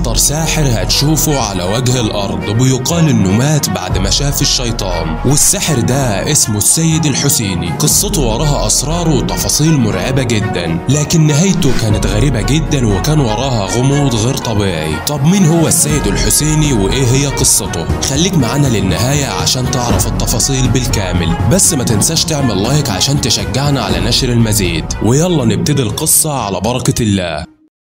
أخطر ساحر هتشوفه على وجه الأرض وبيقال إنه مات بعد ما شاف الشيطان والساحر ده اسمه السيد الحسيني قصته وراها أسرار وتفاصيل مرعبة جدا لكن نهايته كانت غريبة جدا وكان وراها غموض غير طبيعي طب مين هو السيد الحسيني وإيه هي قصته خليك معانا للنهاية عشان تعرف التفاصيل بالكامل بس ما تنساش تعمل لايك عشان تشجعنا على نشر المزيد ويلا نبتدي القصة على بركة الله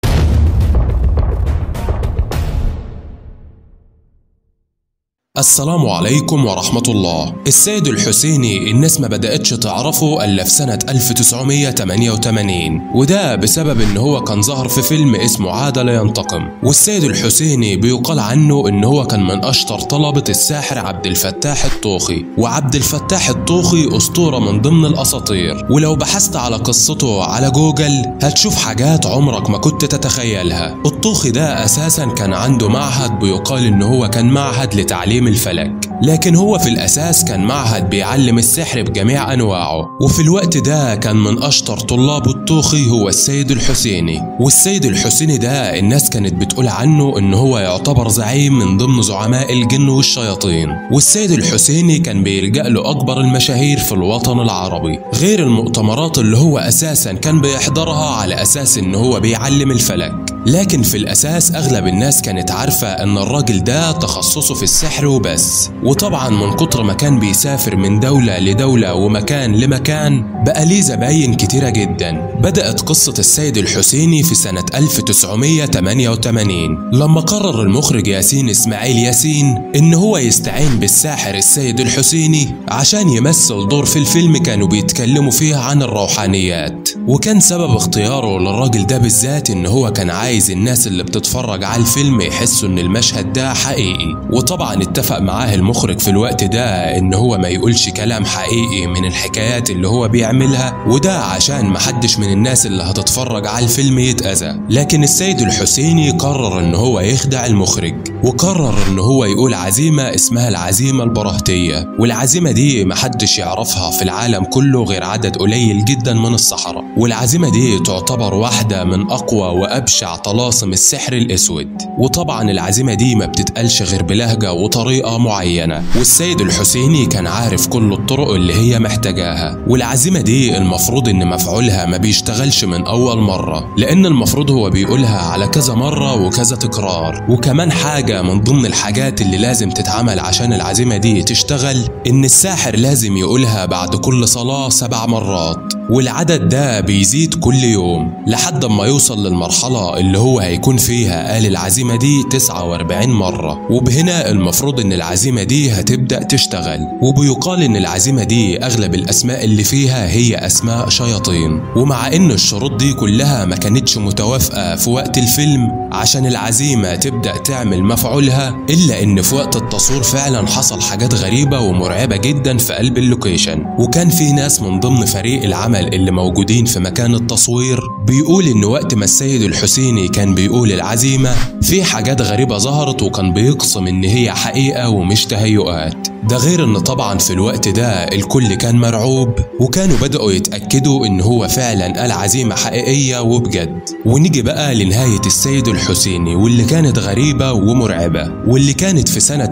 السلام عليكم ورحمة الله السيد الحسيني الناس ما بدأتش تعرفه إلا في سنة 1988 وده بسبب إن هو كان ظهر في فيلم اسمه عاد لا ينتقم والسيد الحسيني بيقال عنه إن هو كان من أشطر طلبة الساحر عبد الفتاح الطوخي وعبد الفتاح الطوخي أسطورة من ضمن الأساطير ولو بحثت على قصته على جوجل هتشوف حاجات عمرك ما كنت تتخيلها الطوخي ده أساسا كان عنده معهد بيقال إن هو كان معهد لتعليم الفلك لكن هو في الأساس كان معهد بيعلم السحر بجميع أنواعه وفي الوقت ده كان من أشطر طلاب الطوخي هو السيد الحسيني والسيد الحسيني ده الناس كانت بتقول عنه إن هو يعتبر زعيم من ضمن زعماء الجن والشياطين والسيد الحسيني كان بيلجأ له أكبر المشاهير في الوطن العربي غير المؤتمرات اللي هو أساسا كان بيحضرها على أساس إن هو بيعلم الفلك لكن في الأساس أغلب الناس كانت عارفة إن الراجل ده تخصصه في السحر وبس وطبعا من كتر ما كان بيسافر من دولة لدولة ومكان لمكان بقى ليه زباين كتيرة جدا بدأت قصة السيد الحسيني في سنة 1988 لما قرر المخرج ياسين إسماعيل ياسين إن هو يستعين بالساحر السيد الحسيني عشان يمثل دور في الفيلم كانوا بيتكلموا فيه عن الروحانيات وكان سبب اختياره للراجل ده بالذات إن هو كان عايز الناس اللي بتتفرج على الفيلم يحسوا إن المشهد ده حقيقي وطبعا اتفق معاه المخرج في الوقت ده إن هو ما يقولش كلام حقيقي من الحكايات اللي هو بيعملها وده عشان محدش من الناس اللي هتتفرج على الفيلم يتأذى لكن السيد الحسيني قرر إن هو يخدع المخرج وقرر إن هو يقول عزيمة اسمها العزيمة البرهتية والعزيمة دي محدش يعرفها في العالم كله غير عدد قليل جدا من السحرة والعزيمة دي تعتبر واحدة من أقوى وأبشع طلاسم السحر الأسود وطبعا العزيمة دي ما بتتقالش غير بلهجة وطريقة معينة والسيد الحسيني كان عارف كل الطرق اللي هي محتاجاها والعزيمة دي المفروض إن مفعولها ما بيشتغلش من أول مرة لأن المفروض هو بيقولها على كذا مرة وكذا تكرار وكمان حاجة من ضمن الحاجات اللي لازم تتعمل عشان العزيمة دي تشتغل إن الساحر لازم يقولها بعد كل صلاة سبع مرات والعدد ده بيزيد كل يوم لحد ما يوصل للمرحلة اللي هو هيكون فيها قال العزيمة دي 49 مرة وبهنا المفروض ان العزيمة دي هتبدأ تشتغل وبيقال ان العزيمة دي اغلب الاسماء اللي فيها هي اسماء شياطين ومع ان الشروط دي كلها ما كانتش متوافقة في وقت الفيلم عشان العزيمة تبدأ تعمل مفعولها الا ان في وقت التصوير فعلا حصل حاجات غريبة ومرعبة جدا في قلب اللوكيشن وكان في ناس من ضمن فريق العمل اللي موجودين في مكان التصوير بيقول ان وقت ما السيد الحسيني كان بيقول العزيمة في حاجات غريبة ظهرت وكان بيقسم ان هي حقيقة ومش تهيؤات ده غير ان طبعا في الوقت ده الكل كان مرعوب وكانوا بدأوا يتأكدوا ان هو فعلا قال عزيمة حقيقية وبجد ونيجي بقى لنهاية السيد الحسيني واللي كانت غريبة ومرعبة واللي كانت في سنة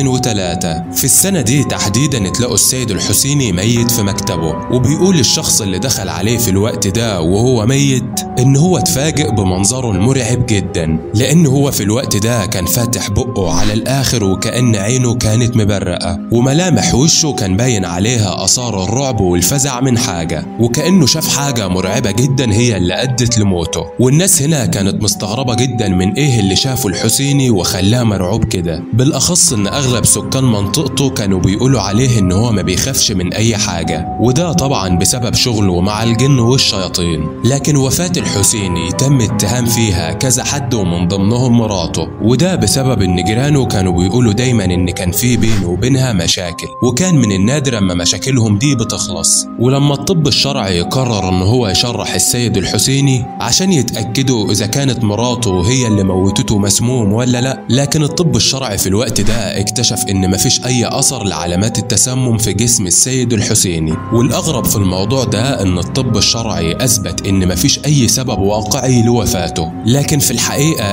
2003 في السنة دي تحديدا اتلاقوا السيد الحسيني ميت في مكتبه وبيقول الشخص اللي دخل عليه في الوقت ده وهو ميت ان هو اتفاجئ بمنظره المرعب جدا لان هو في الوقت ده كان فاتح بقه على الاخر وكأن عينه كانت مبرقة وملامح وشه كان باين عليها اثار الرعب والفزع من حاجة وكأنه شاف حاجة مرعبة جدا هي اللي ادت لموته والناس هنا كانت مستغربة جدا من ايه اللي شافه الحسيني وخلاه مرعوب كده بالاخص ان اغلب سكان منطقته كانوا بيقولوا عليه ان هو ما بيخافش من اي حاجة وده طبعا بسبب شغله مع الجن والشياطين لكن وفاة الحسيني تم اتهام فيها كذا حد ومن ضمنهم مراته وده بسبب ان جيرانه كانوا بيقولوا دايما ان كان في بينه وبينها مشاكل وكان من النادر اما مشاكلهم دي بتخلص ولما الطب الشرعي قرر ان هو يشرح السيد الحسيني عشان يتاكدوا اذا كانت مراته هي اللي موتته مسموم ولا لا لكن الطب الشرعي في الوقت ده اكتشف ان مفيش اي اثر لعلامات التسمم في جسم السيد الحسيني والاغرب في الموضوع ده ان الطب الشرعي اثبت ان مفيش اي سبب واقعي لوفاته لكن في الحقيقه ان في الوقت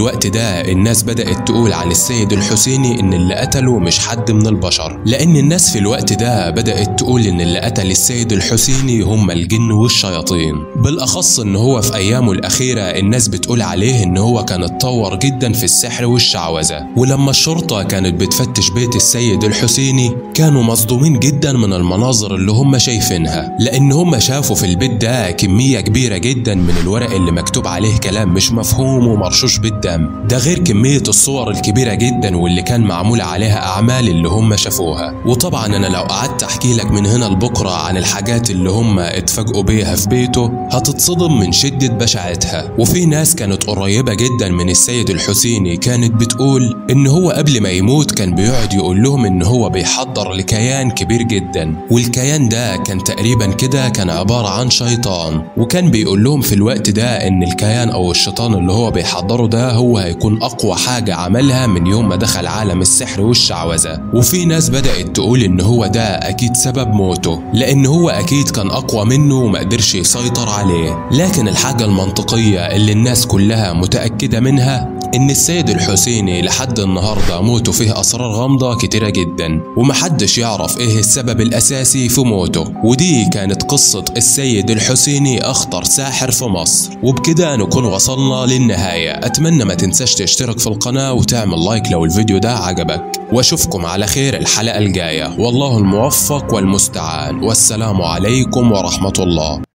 الوقت ده الناس بدأت تقول عن السيد الحسيني ان اللي قتله مش حد من البشر لان الناس في الوقت ده بدأت تقول ان اللي قتل السيد الحسيني هم الجن والشياطين بالاخص ان هو في ايامه الاخيرة الناس بتقول عليه ان هو كان اتطور جدا في السحر والشعوذة ولما الشرطة كانت بتفتش بيت السيد الحسيني كانوا مصدومين جدا من المناظر اللي هم شايفينها لان هم شافوا في البيت ده كمية كبيرة جدا من الورق اللي مكتوب عليه كلام مش مفهوم ومرشوش بالدم ده غير كمية الصور الكبيرة جدا واللي كان معمول عليها اعمال اللي هم شافوها وطبعا انا لو قعدت احكي لك من هنا لبكرة عن الحاجات اللي هم اتفاجئوا بيها في بيته هتتصدم من شدة بشاعتها وفي ناس كانت قريبة جدا من السيد الحسيني كانت بتقول ان هو قبل ما يموت كان بيقعد يقول لهم ان هو بيحضر لكيان كبير جدا والكيان ده كان تقريبا كده كان عبارة عن شيطان وكان بيقول لهم في الوقت ده ان الكيان او الشيطان اللي هو بيحضره ده هو هيكون اقوى حاجة عملها من يوم ما دخل عالم السحر والشعوذة وفي ناس بدأت تقول ان هو ده اكيد سبب موته لان هو اكيد كان اقوى منه وما قدرش يسيطر عليه لكن الحاجة المنطقية اللي الناس كلها متأكدة منها إن السيد الحسيني لحد النهاردة موته فيه أسرار غامضة كتيرة جدا ومحدش يعرف إيه السبب الأساسي في موته ودي كانت قصة السيد الحسيني أخطر ساحر في مصر وبكده نكون وصلنا للنهاية أتمنى ما تنساش تشترك في القناة وتعمل لايك لو الفيديو ده عجبك واشوفكم على خير الحلقة الجاية والله الموفق والمستعان والسلام عليكم ورحمة الله